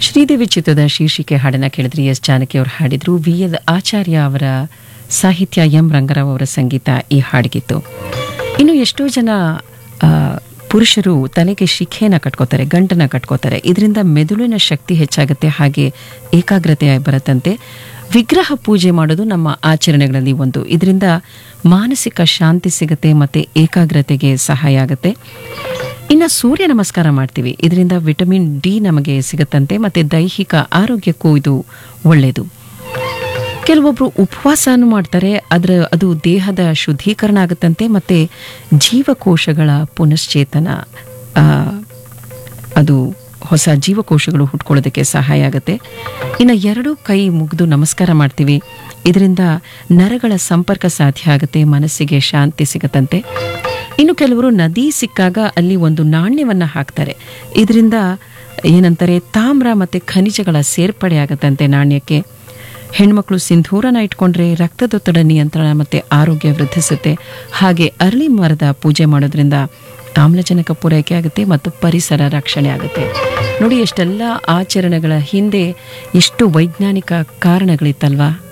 ಶ್ರೀದೇವಿ ಚಿತ್ರದ ಶೀರ್ಷಿಕೆ ಹಾಡನ್ನ ಕೇಳಿದ್ರಿ ಎಸ್ ಜಾನಕಿ ಅವರು ಹಾಡಿದ್ರು ವಿ ಎಲ್ ಆಚಾರ್ಯ ಅವರ ಸಾಹಿತ್ಯ ಎಂ ರಂಗರಾವ್ ಅವರ ಸಂಗೀತ ಈ ಹಾಡಿಗಿತ್ತು ಇನ್ನು ಎಷ್ಟೋ ಜನ ಆ, ಪುರುಷರು ತಲೆಗೆ ಶಿಖೆನ ಕಟ್ಕೋತಾರೆ ಗಂಟನ ಕಟ್ಕೋತಾರೆ ಇದರಿಂದ ಮೆದುಳಿನ ಶಕ್ತಿ ಹೆಚ್ಚಾಗುತ್ತೆ ಹಾಗೆ ಏಕಾಗ್ರತೆ ಬರುತ್ತಂತೆ ವಿಗ್ರಹ ಪೂಜೆ ಮಾಡೋದು ನಮ್ಮ ಆಚರಣೆಗಳಲ್ಲಿ ಒಂದು ಇದರಿಂದ ಮಾನಸಿಕ ಶಾಂತಿ ಸಿಗುತ್ತೆ ಮತ್ತೆ ಏಕಾಗ್ರತೆಗೆ ಸಹಾಯ ಆಗುತ್ತೆ ಇನ್ನು ಸೂರ್ಯ ನಮಸ್ಕಾರ ಮಾಡ್ತೀವಿ ಇದರಿಂದ ವಿಟಮಿನ್ ಡಿ ನಮಗೆ ಸಿಗುತ್ತಂತೆ ಮತ್ತೆ ದೈಹಿಕ ಆರೋಗ್ಯಕ್ಕೂ ಇದು ಒಳ್ಳೆಯದು ಕೆಲವೊಬ್ರು ಉಪವಾಸನೂ ಮಾಡ್ತಾರೆ ಅದರ ಅದು ದೇಹದ ಶುದ್ಧೀಕರಣ ಆಗುತ್ತಂತೆ ಮತ್ತೆ ಜೀವಕೋಶಗಳ ಪುನಶ್ಚೇತನ ಆ, ಅದು ಹೊಸ ಜೀವಕೋಶಗಳು ಹುಟ್ಕೊಳ್ಳೋದಕ್ಕೆ ಸಹಾಯ ಆಗುತ್ತೆ ಇನ್ನು ಎರಡು ಕೈ ಮುಗಿದು ನಮಸ್ಕಾರ ಮಾಡ್ತೀವಿ ಇದರಿಂದ ನರಗಳ ಸಂಪರ್ಕ ಸಾಧ್ಯ ಆಗುತ್ತೆ ಮನಸ್ಸಿಗೆ ಶಾಂತಿ ಸಿಗತ್ತಂತೆ ಇನ್ನು ಕೆಲವರು ನದಿ ಸಿಕ್ಕಾಗ ಅಲ್ಲಿ ಒಂದು ನಾಣ್ಯವನ್ನ ಹಾಕ್ತಾರೆ ಇದರಿಂದ ಏನಂತಾರೆ ತಾಮ್ರ ಮತ್ತೆ ಖನಿಜಗಳ ಸೇರ್ಪಡೆ ಆಗತ್ತಂತೆ ನಾಣ್ಯಕ್ಕೆ ಹೆಣ್ಮಕ್ಳು ಸಿಂಧೂರನ ಇಟ್ಕೊಂಡ್ರೆ ರಕ್ತದೊತ್ತಡ ನಿಯಂತ್ರಣ ಮತ್ತೆ ಆರೋಗ್ಯ ವೃದ್ಧಿಸುತ್ತೆ ಹಾಗೆ ಅರಳಿ ಮರದ ಪೂಜೆ ಮಾಡೋದ್ರಿಂದ ಆಮ್ಲಜನಕ ಪೂರೈಕೆ ಆಗುತ್ತೆ ಮತ್ತು ಪರಿಸರ ರಕ್ಷಣೆ ಆಗುತ್ತೆ ನೋಡಿ ಎಷ್ಟೆಲ್ಲ ಆಚರಣೆಗಳ ಹಿಂದೆ ಎಷ್ಟು ವೈಜ್ಞಾನಿಕ ಕಾರಣಗಳಿತ್ತಲ್ವಾ